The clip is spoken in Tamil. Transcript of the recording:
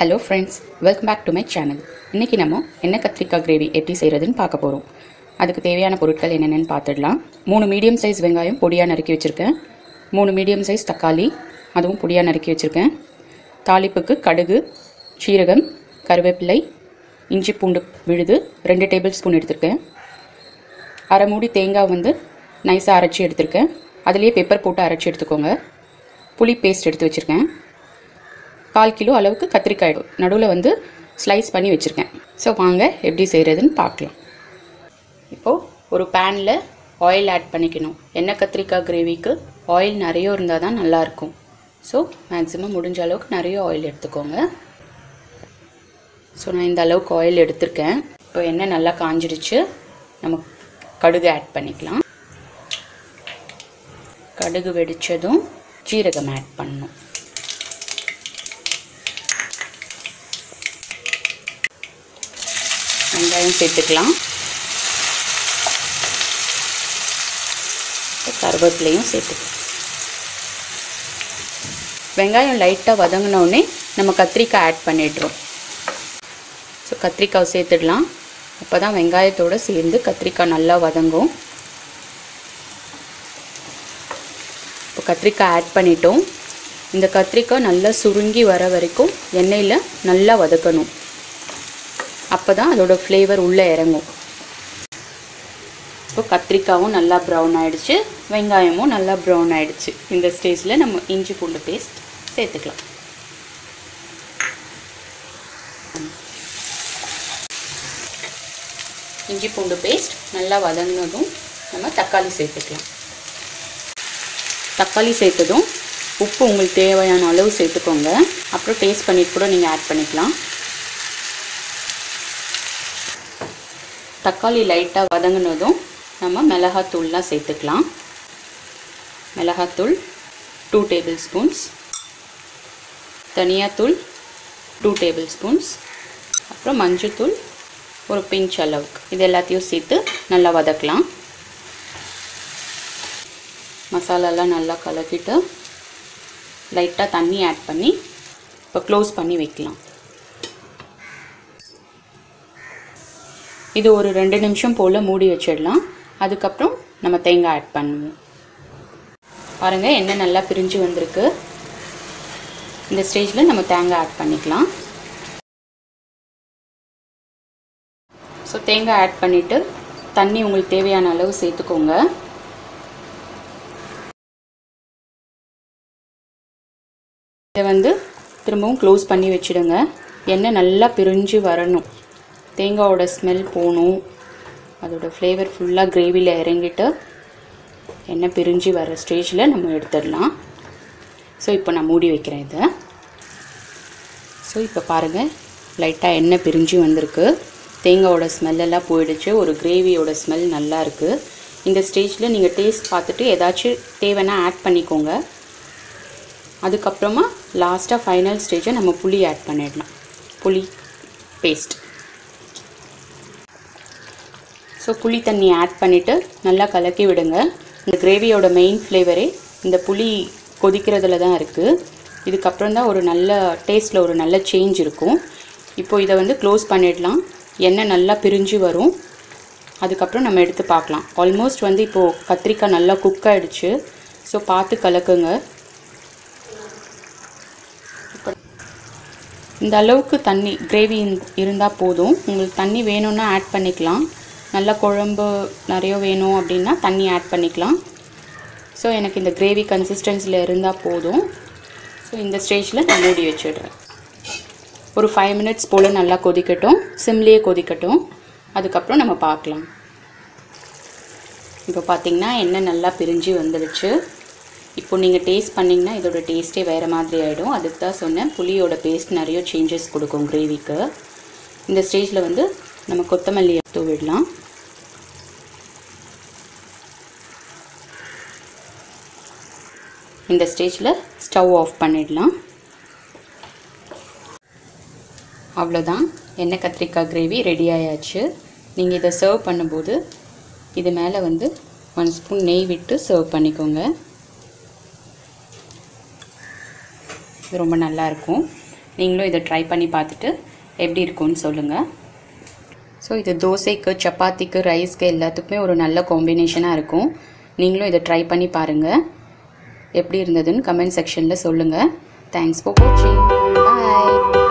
hello friends welcome back to my channel இன்றைக்கி நம்ம எண்ணெய் கத்திரிக்காய் கிரேவி எப்படி செய்கிறதுன்னு பார்க்க போகிறோம் அதுக்கு தேவையான பொருட்கள் என்னென்னு பார்த்துடலாம் மூணு மீடியம் சைஸ் வெங்காயம் பொடியாக நறுக்கி வச்சுருக்கேன் மூணு மீடியம் சைஸ் தக்காளி அதுவும் பொடியாக நறுக்கி வச்சுருக்கேன் தாளிப்புக்கு கடுகு சீரகம் கருவேப்பிலை இஞ்சி பூண்டு விழுது ரெண்டு டேபிள் ஸ்பூன் எடுத்திருக்கேன் அரை மூடி தேங்காய் வந்து நைஸாக அரைச்சி எடுத்திருக்கேன் அதுலேயே பெப்பர் போட்டு அரைச்சி எடுத்துக்கோங்க புளி பேஸ்ட் எடுத்து வச்சுருக்கேன் கால் கிலோ அளவுக்கு கத்திரிக்காய் நடுவில் வந்து ஸ்லைஸ் பண்ணி வச்சுருக்கேன் ஸோ வாங்க எப்படி செய்கிறதுன்னு பார்க்கலாம் இப்போது ஒரு பேனில் ஆயில் ஆட் பண்ணிக்கணும் எண்ணெய் கத்திரிக்காய் கிரேவிக்கு ஆயில் நிறைய இருந்தால் தான் நல்லாயிருக்கும் ஸோ மேக்ஸிமம் முடிஞ்ச அளவுக்கு நிறைய ஆயில் எடுத்துக்கோங்க ஸோ நான் இந்த அளவுக்கு ஆயில் எடுத்திருக்கேன் இப்போ எண்ணெய் நல்லா காஞ்சிடுச்சு நம்ம கடுகு ஆட் பண்ணிக்கலாம் கடுகு வெடித்ததும் ஜீரகம் ஆட் பண்ணணும் வெங்காயம் சேர்த்துக்கலாம் கருவேப்பிலையும் சேர்த்துக்கலாம் வெங்காயம் லைட்டாக வதங்கினோடனே நம்ம கத்திரிக்காய் ஆட் பண்ணிடுறோம் ஸோ கத்திரிக்காய் சேர்த்துடலாம் அப்போ தான் வெங்காயத்தோடு சேர்ந்து கத்திரிக்காய் நல்லா வதங்கும் இப்போ கத்திரிக்காய் ஆட் பண்ணிட்டோம் இந்த கத்திரிக்காய் நல்லா சுருங்கி வர வரைக்கும் எண்ணெயில் நல்லா வதக்கணும் அப்போ தான் அதோட ஃப்ளேவர் உள்ளே இறங்கும் இப்போ கத்திரிக்காயும் நல்லா ப்ரௌன் ஆகிடுச்சு வெங்காயமும் நல்லா ப்ரௌன் ஆகிடுச்சு இந்த ஸ்டேஜில் நம்ம இஞ்சி பூண்டு பேஸ்ட் சேர்த்துக்கலாம் இஞ்சி பூண்டு பேஸ்ட் நல்லா வதங்கினதும் நம்ம தக்காளி சேர்த்துக்கலாம் தக்காளி சேர்த்ததும் உப்பு உங்களுக்கு தேவையான அளவு சேர்த்துக்கோங்க அப்புறம் டேஸ்ட் பண்ணிட்டு கூட நீங்கள் ஆட் பண்ணிக்கலாம் தக்காளி லைட்டாக வதங்கினதும் நம்ம மிளகாத்தூள்லாம் சேர்த்துக்கலாம் மிளகாத்தூள் டூ டேபிள் ஸ்பூன்ஸ் தனியாத்தூள் டூ டேபிள் ஸ்பூன்ஸ் அப்புறம் மஞ்சத்தூள் ஒரு பிஞ்ச் அளவுக்கு இது எல்லாத்தையும் சேர்த்து நல்லா வதக்கலாம் மசாலாலாம் நல்லா கலக்கிட்டு லைட்டாக தண்ணி ஆட் பண்ணி இப்போ க்ளோஸ் பண்ணி வைக்கலாம் இது ஒரு ரெண்டு நிமிஷம் போல் மூடி வச்சிடலாம் அதுக்கப்புறம் நம்ம தேங்காய் ஆட் பண்ணுவோம் பாருங்கள் எண்ணெய் நல்லா பிரிஞ்சு வந்திருக்கு இந்த ஸ்டேஜில் நம்ம தேங்காய் ஆட் பண்ணிக்கலாம் ஸோ தேங்காய் ஆட் பண்ணிவிட்டு தண்ணி உங்களுக்கு தேவையான அளவு சேர்த்துக்கோங்க இதை வந்து திரும்பவும் க்ளோஸ் பண்ணி வச்சுடுங்க எண்ணெய் நல்லா பிரிஞ்சு வரணும் தேங்காயோட ஸ்மெல் போகணும் அதோட ஃப்ளேவர் ஃபுல்லாக கிரேவியில் இறங்கிட்டு எண்ணெய் பிரிஞ்சு வர ஸ்டேஜில் நம்ம எடுத்துடலாம் ஸோ இப்போ நான் மூடி வைக்கிறேன் இதை ஸோ இப்போ பாருங்கள் லைட்டாக எண்ணெய் பிரிஞ்சு வந்திருக்கு தேங்காயோட ஸ்மெல்லெல்லாம் போயிடுச்சு ஒரு கிரேவியோட ஸ்மெல் நல்லா இருக்குது இந்த ஸ்டேஜில் நீங்கள் டேஸ்ட் பார்த்துட்டு ஏதாச்சும் தேவைன்னா ஆட் பண்ணிக்கோங்க அதுக்கப்புறமா லாஸ்ட்டாக ஃபைனல் ஸ்டேஜை நம்ம புளி ஆட் பண்ணிடலாம் புளி பேஸ்ட் ஸோ புளி தண்ணி ஆட் பண்ணிவிட்டு நல்லா கலக்கி விடுங்க இந்த கிரேவியோட மெயின் ஃப்ளேவரே இந்த புளி கொதிக்கிறதுல தான் இருக்குது இதுக்கப்புறம் தான் ஒரு நல்ல டேஸ்ட்டில் ஒரு நல்ல சேஞ்ச் இருக்கும் இப்போ இதை வந்து க்ளோஸ் பண்ணிடலாம் எண்ணெய் நல்லா பிரிஞ்சு வரும் அதுக்கப்புறம் நம்ம எடுத்து பார்க்கலாம் ஆல்மோஸ்ட் வந்து இப்போது கத்திரிக்காய் நல்லா குக் ஆகிடுச்சு ஸோ பார்த்து கலக்குங்க இந்த அளவுக்கு தண்ணி கிரேவி இருந்தால் போதும் உங்களுக்கு தண்ணி வேணும்னா ஆட் பண்ணிக்கலாம் நல்லா குழம்பு நிறைய வேணும் அப்படின்னா தண்ணி ஆட் பண்ணிக்கலாம் ஸோ எனக்கு இந்த கிரேவி கன்சிஸ்டன்சியில் இருந்தால் போதும் ஸோ இந்த ஸ்டேஜில் நான் மூடி வச்சிடுறேன் ஒரு ஃபைவ் மினிட்ஸ் போல் நல்லா கொதிக்கட்டும் சிம்லேயே கொதிக்கட்டும் அதுக்கப்புறம் நம்ம பார்க்கலாம் இப்போ பார்த்திங்கன்னா எண்ணெய் நல்லா பிரிஞ்சு வந்துடுச்சு இப்போ நீங்கள் டேஸ்ட் பண்ணிங்கன்னா இதோட டேஸ்ட்டே வேறு மாதிரி ஆகிடும் அதுக்கு தான் சொன்னேன் புளியோட பேஸ்ட் நிறைய சேஞ்சஸ் கொடுக்கும் கிரேவிக்கு இந்த ஸ்டேஜில் வந்து நம்ம கொத்தமல்லி எடுத்து விடலாம் இந்த ஸ்டேஜில் ஸ்டவ் ஆஃப் பண்ணிடலாம் அவ்வளோதான் எண்ணெய் கத்திரிக்காய் கிரேவி ரெடி ஆயாச்சு நீங்கள் இதை சர்வ் பண்ணும்போது இது மேலே வந்து ஒன் ஸ்பூன் நெய் விட்டு சர்வ் பண்ணிக்கோங்க இது ரொம்ப நல்லாயிருக்கும் நீங்களும் இதை ட்ரை பண்ணி பார்த்துட்டு எப்படி இருக்கும்னு சொல்லுங்கள் ஸோ இது தோசைக்கு சப்பாத்திக்கு ரைஸ்க்கு எல்லாத்துக்குமே ஒரு நல்ல காம்பினேஷனாக இருக்கும் நீங்களும் இதை ட்ரை பண்ணி பாருங்கள் எப்படி இருந்ததுன்னு கமெண்ட் செக்ஷனில் சொல்லுங்கள் தேங்க்ஸ் ஃபார் வாட்சிங் பாய்